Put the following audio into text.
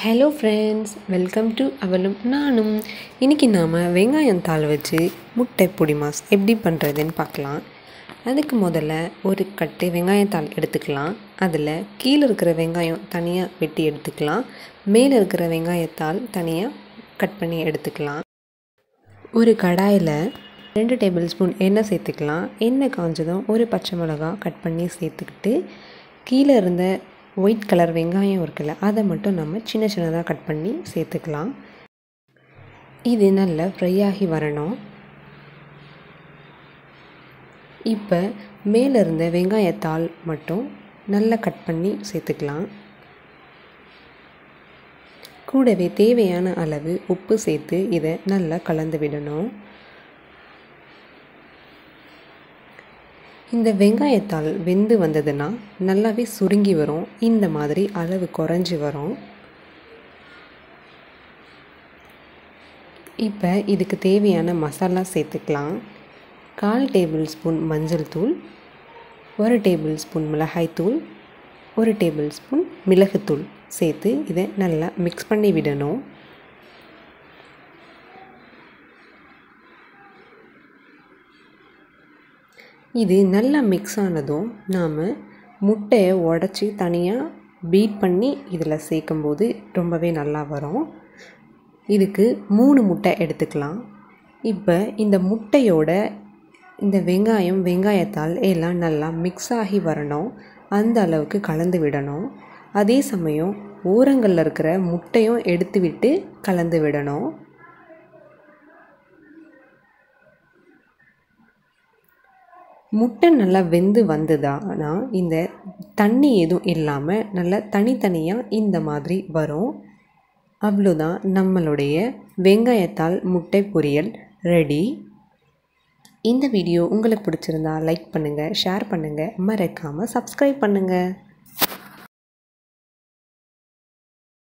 hello friends welcome to அவளும் நானும் இன்றைக்கி நாம் வெங்காயம் தாள் வச்சு முட்டை பொடி மாஸ் எப்படி பண்ணுறதுன்னு பார்க்கலாம் அதுக்கு முதல்ல ஒரு கட்டு வெங்காயத்தாள் எடுத்துக்கலாம் அதில் கீழே இருக்கிற வெங்காயம் தனியாக வெட்டி எடுத்துக்கலாம் மேலே இருக்கிற வெங்காயத்தாள் தனியாக கட் பண்ணி எடுத்துக்கலாம் ஒரு கடாயில் ரெண்டு டேபிள் ஸ்பூன் எண்ணெய் சேர்த்துக்கலாம் எண்ணெய் காஞ்சதும் ஒரு பச்சை மிளகா கட் பண்ணி சேர்த்துக்கிட்டு கீழே இருந்த ஒயிட் கலர் வெங்காயம் இருக்குல்ல அதை மட்டும் நம்ம சின்ன சின்னதாக கட் பண்ணி சேர்த்துக்கலாம் இது நல்லா ஃப்ரை ஆகி வரணும் இப்போ மேலே இருந்த வெங்காயத்தாள் மட்டும் நல்லா கட் பண்ணி சேர்த்துக்கலாம் கூடவே தேவையான அளவு உப்பு சேர்த்து இதை நல்லா கலந்து விடணும் இந்த வெங்காயத்தால் வெந்து வந்ததுன்னா நல்லாவே சுருங்கி வரும் இந்த மாதிரி அளவு குறைஞ்சி வரும் இப்போ இதுக்கு தேவையான மசாலா சேர்த்துக்கலாம் கால் டேபிள் ஸ்பூன் மஞ்சள் தூள் ஒரு டேபிள் ஸ்பூன் மிளகாய்த்தூள் ஒரு டேபிள் ஸ்பூன் மிளகுத்தூள் சேர்த்து இதை நல்லா மிக்ஸ் பண்ணி விடணும் இது நல்லா மிக்ஸ் ஆனதும் நாம் முட்டையை உடச்சி தனியாக பீட் பண்ணி இதில் சேர்க்கும்போது ரொம்பவே நல்லா வரும் இதுக்கு மூணு முட்டை எடுத்துக்கலாம் இப்போ இந்த முட்டையோட இந்த வெங்காயம் வெங்காயத்தால் எல்லாம் நல்லா மிக்ஸ் ஆகி வரணும் அந்த அளவுக்கு கலந்து விடணும் அதே சமயம் ஓரங்களில் இருக்கிற முட்டையும் எடுத்து விட்டு கலந்து விடணும் முட்டை நல்லா வெந்து வந்ததானா இந்த தண்ணி எதுவும் இல்லாமல் நல்லா தனித்தனியாக இந்த மாதிரி வரும் அவ்வளோதான் நம்மளுடைய வெங்காயத்தால் முட்டை பொரியல் ரெடி இந்த வீடியோ உங்களுக்கு பிடிச்சிருந்தா லைக் பண்ணுங்கள் ஷேர் பண்ணுங்கள் மறக்காமல் சப்ஸ்கிரைப் பண்ணுங்கள்